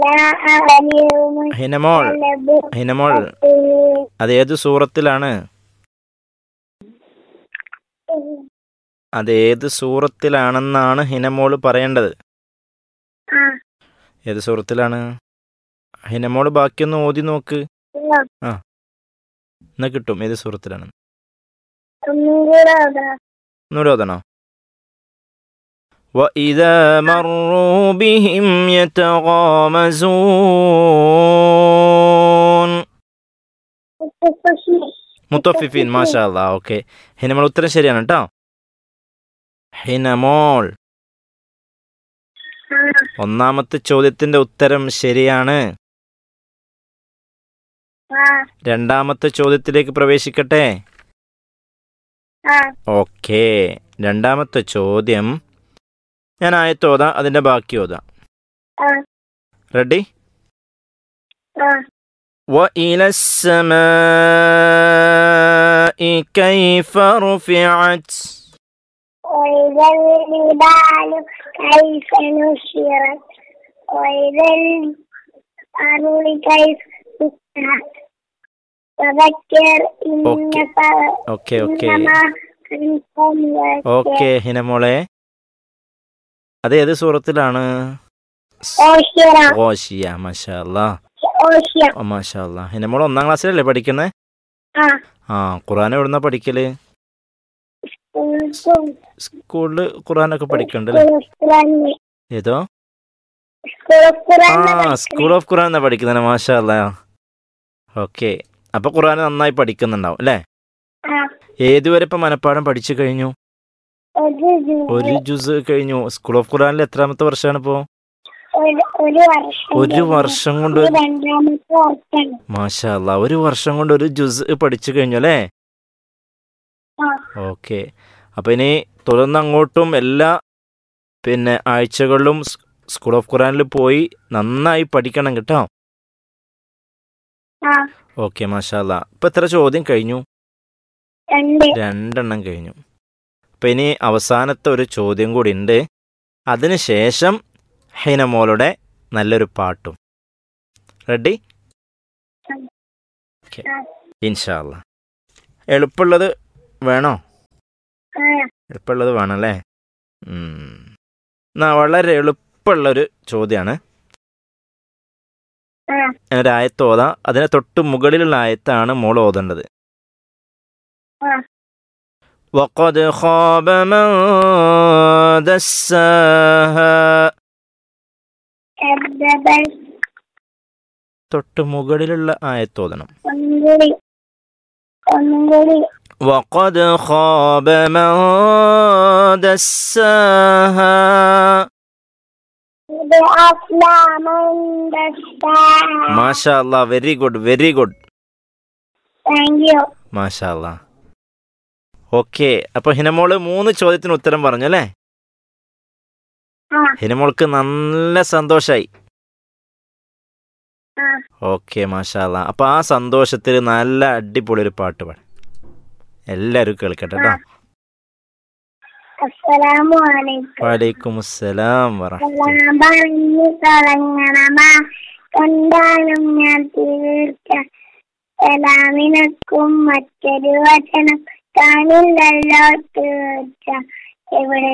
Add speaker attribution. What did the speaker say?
Speaker 1: ഹിനമോൾ ഹിനമോൾ അത് ഏത് സൂറത്തിലാണ് അത് ഏത് സൂറത്തിലാണെന്നാണ് ഹിനമോൾ പറയേണ്ടത് ഏത് സൂറത്തിലാണ് ഹിനമോൾ ബാക്കിയൊന്ന് ഓതി നോക്ക് എന്നാ കിട്ടും ഏത് സൂറത്തിലാണ് ഒന്നുകൂടെ ഓതണോ وإذا مروا بهم يتغامزون മുത്തഫിഫീൻ മാഷാ അല്ലാ ഓക്കെ ഹിനമോൾ ഉത്തരം ശരിയാണ് കേട്ടോ ഹിനമോൾ ഒന്നാമത്തെ ചോദ്യത്തിന്റെ ഉത്തരം ശരിയാണ് രണ്ടാമത്തെ ചോദ്യത്തിലേക്ക് പ്രവേശിക്കട്ടെ ഓക്കെ രണ്ടാമത്തെ ചോദ്യം ഞാൻ ആയത്തോതാം അതിന്റെ ബാക്കി ഓതാം റെഡി وإلى السماء كيف رفعت
Speaker 2: وإذا الجبال كيف نشرت وإذا الأرض كيف سطحت وذكر إن
Speaker 1: أوكي.
Speaker 2: ف-
Speaker 1: ഓക്കെ ഓക്കെ
Speaker 2: إنما أنت مذكر
Speaker 1: ഓക്കെ ഹിനമോളെ അത് ഏത് സൂറത്തിലാണ്
Speaker 2: ഓഷിറ
Speaker 1: ഓഷിയ മാഷാ അല്ലാ
Speaker 2: ഓഷിയ
Speaker 1: ഓ മാഷാ അല്ലാ ഹിനമോൾ ഒന്നാം ക്ലാസ്സിലല്ലേ പഠിക്കുന്നത്
Speaker 2: ആ
Speaker 1: ആ ഖുറാൻ എവിടുന്നാ പഠിക്കല്
Speaker 2: സ്കൂൾ
Speaker 1: സ്കൂളിൽ ഖുറാനൊക്കെ പഠിക്കണ്ടല്ലേ
Speaker 2: ഖുറാനിൽ
Speaker 1: ഏതോ
Speaker 2: സ്കൂൾ
Speaker 1: ആ
Speaker 2: ഖുറാനിൽ
Speaker 1: സ്കൂൾ ഓഫ് ഖുറാൻ എന്നാ പഠിക്കുന്നത് മാഷാ അല്ലാ ഓക്കെ അപ്പൊ ഖുറാൻ നന്നായി പഠിക്കുന്നുണ്ടാവും അല്ലേ
Speaker 2: ആ
Speaker 1: ഏതുവരെ ഇപ്പൊ മനപ്പാഠം പഠിച്ചു കഴിഞ്ഞു
Speaker 2: ഒരു ജൂൺ
Speaker 1: ഒരു ജുസ് കഴിഞ്ഞു സ്കൂൾ ഓഫ് ഖുറാനിൽ എത്രാമത്തെ വർഷമാണ് ഇപ്പോ
Speaker 2: ഒരു ഒരു വർഷം
Speaker 1: ഒരു വർഷം കൊണ്ട്
Speaker 2: ഇത്
Speaker 1: ഒരു-
Speaker 2: രണ്ടാമത്തെ വർഷം
Speaker 1: മാഷാ അല്ലാ ഒരു വർഷം കൊണ്ട് ഒരു ജുസ് പഠിച്ചു കഴിഞ്ഞു അല്ലേ
Speaker 2: ആ
Speaker 1: ഓക്കെ അപ്പൊ ഇനി തുടർന്ന് അങ്ങോട്ടും എല്ലാ പിന്നെ ആഴ്ചകളിലും സ് സ്കൂൾ ഓഫ് ഖുറാനിൽ പോയി നന്നായി പഠിക്കണം കേട്ടോ
Speaker 2: ആ
Speaker 1: ഓക്കെ മാഷാല്ല ഇപ്പൊ എത്ര ചോദ്യം കഴിഞ്ഞു
Speaker 2: രണ്ട്
Speaker 1: രണ്ടെണ്ണം കഴിഞ്ഞു അപ്പൊ ഇനി അവസാനത്തെ ഒരു ചോദ്യം കൂടി ഉണ്ട് അതിനുശേഷം ഹൈനമോളുടെ നല്ലൊരു പാട്ടും റെഡി ഓക്കെ
Speaker 2: ആ.
Speaker 1: ഇൻഷാല്ല എളുപ്പമുള്ളത് വേണോ
Speaker 2: ആ
Speaker 1: എളുപ്പമുള്ളത് വേണമല്ലേ ഉം. എന്നാ വളരെ എളുപ്പമുള്ളൊരു ചോദ്യമാണ്
Speaker 2: ആ
Speaker 1: ഒരു ആയത്ത് ഓതാം അതിന് തൊട്ട് മുകളിലുള്ള ആയത്താണ് മോൾ ഓതേണ്ടത്
Speaker 2: ആ
Speaker 1: وقد خاب من دساها
Speaker 2: كذب
Speaker 1: തൊട്ട് മുകളിലുള്ള ആയത്ത് ഓതണം
Speaker 2: ഒന്നുകൂടി ഒന്നുകൂടി
Speaker 1: وقد خاب من دساها
Speaker 2: ഇത് അസ്ലാമൻ
Speaker 1: മാഷാ അല്ലാ very good very good
Speaker 2: thank you
Speaker 1: മാഷാ അല്ലാ ഓക്കെ അപ്പൊ ഹിനമോള് മൂന്ന് ചോദ്യത്തിന് ഉത്തരം പറഞ്ഞു അല്ലേ
Speaker 2: ആ
Speaker 1: ഹിനമോൾക്ക് നല്ല സന്തോഷായി
Speaker 2: ആ
Speaker 1: ഓക്കെ മാഷാല്ല അപ്പൊ ആ സന്തോഷത്തിൽ നല്ല അടിപൊളി ഒരു പാട്ട് പാടും എല്ലാവരും കേൾക്കട്ടെ കേട്ടോ
Speaker 2: അസ്സലാമു അലൈക്കും
Speaker 1: വലൈക്കും അസ്സലാം വറഹ്മത്തുള്ളാഹി.
Speaker 2: എല്ലാം പറഞ്ഞു തുടങ്ങണമാ കണ്ടാലും ഞാൻ തീർച്ച സലാമിനക്കും മറ്റൊരു വചനം കാണില്ലല്ലോ തീർച്ച എവിടെ